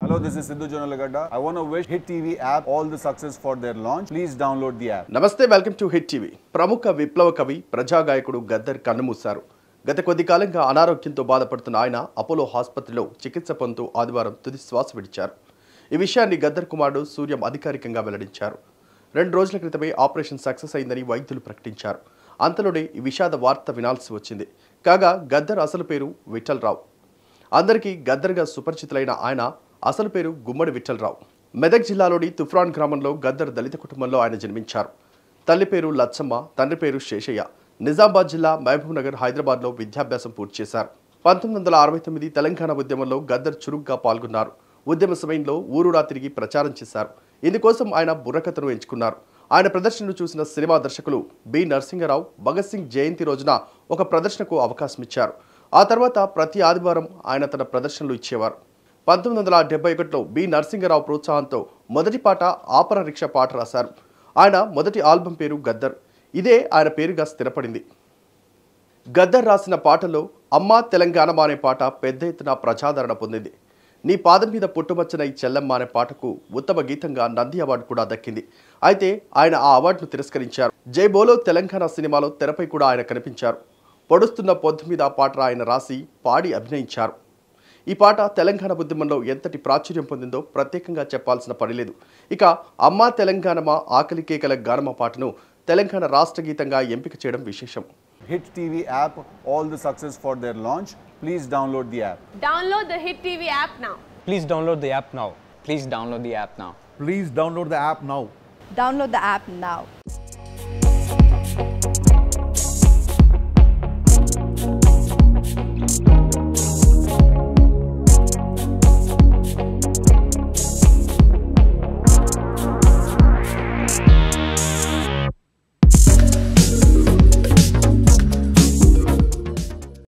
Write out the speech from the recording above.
Hello, this is Sidhu Jonalagada. I want to wish Hit TV app all the success for their launch. Please download the app. నమస్తే welcome to hit TV ప్రముఖ విప్లవ కవి ప్రజాగాయకుడు గద్దర్ కన్నుమూశారు గత కొద్ది కాలంగా అనారోగ్యంతో బాధపడుతున్న ఆయన అపోలో ఆసుపత్రిలో చికిత్స పొందుతూ ఆదివారం తుది శ్వాస విడిచారు ఈ విషయాన్ని గద్దర్ కుమారుడు సూర్యం అధికారికంగా వెల్లడించారు రెండు రోజుల క్రితమే ఆపరేషన్ సక్సెస్ అయిందని వైద్యులు ప్రకటించారు అంతలోనే ఈ విషాద వార్త వినాల్సి వచ్చింది కాగా గద్దర్ అసలు పేరు విఠలరావు అందరికీ గద్దర్గా సుపరిచితులైన ఆయన అసలు పేరు గుమ్మడి విఠలరావు మెదక్ జిల్లాలోని తుఫ్రాన్ గ్రామంలో గద్దర్ దళిత కుటుంబంలో ఆయన జన్మించారు తల్లి పేరు లచ్చమ్మ తండ్రి పేరు శేషయ్య నిజామాబాద్ జిల్లా మహబూబ్ నగర్ హైదరాబాద్లో విద్యాభ్యాసం పూర్తి చేశారు పంతొమ్మిది వందల అరవై తొమ్మిది తెలంగాణ ఉద్యమంలో గద్దర్ చురుగ్గా పాల్గొన్నారు ఉద్యమ సమయంలో ఊరూరా తిరిగి ప్రచారం చేశారు ఇందుకోసం ఆయన బుర్రకథను ఎంచుకున్నారు ఆయన ప్రదర్శనను చూసిన సినిమా దర్శకులు బి నరసింహరావు భగత్ సింగ్ జయంతి రోజున ఒక ప్రదర్శనకు అవకాశం ఇచ్చారు ఆ తర్వాత ప్రతి ఆదివారం ఆయన తన ప్రదర్శనలు ఇచ్చేవారు పంతొమ్మిది వందల డెబ్బై ఒకటిలో బి నరసింహరావు ప్రోత్సాహంతో మొదటి పాట ఆపర రిక్షా పాట రాశారు ఆయన మొదటి ఆల్బం పేరు గద్దర్ ఇదే ఆయన పేరుగా స్థిరపడింది గద్దర్ రాసిన పాటలో అమ్మా తెలంగాణ అనే పాట పెద్ద ఎత్తున ప్రజాదరణ పొందింది నీ పాదం మీద పుట్టుమచ్చన ఈ చెల్లమ్మ అనే పాటకు ఉత్తమ గీతంగా నంది అవార్డు కూడా దక్కింది అయితే ఆయన ఆ అవార్డును తిరస్కరించారు జై బోలో తెలంగాణ సినిమాలో తెరపై కూడా ఆయన కనిపించారు పొడుస్తున్న పొద్దు మీద ఆ పాట ఆయన రాసి పాడి అభినయించారు ఈ పాట తెలంగాణ ఉద్యమంలో ఎంతటి ప్రాచుర్యం పొందిందో ప్రత్యేకంగా చెప్పాల్సిన పనిలేదు ఇక అమ్మా తెలంగాణమా ఆకలి కేకల గానమ పాటను తెలంగాణ రాష్ట్ర గీతంగా ఎంపిక చేయడం విశేషం Hit TV app all the success for their launch. Please download the app. Download the Hit TV app now. Please download the app now. Please download the app now. Please download the app now. Download the app now.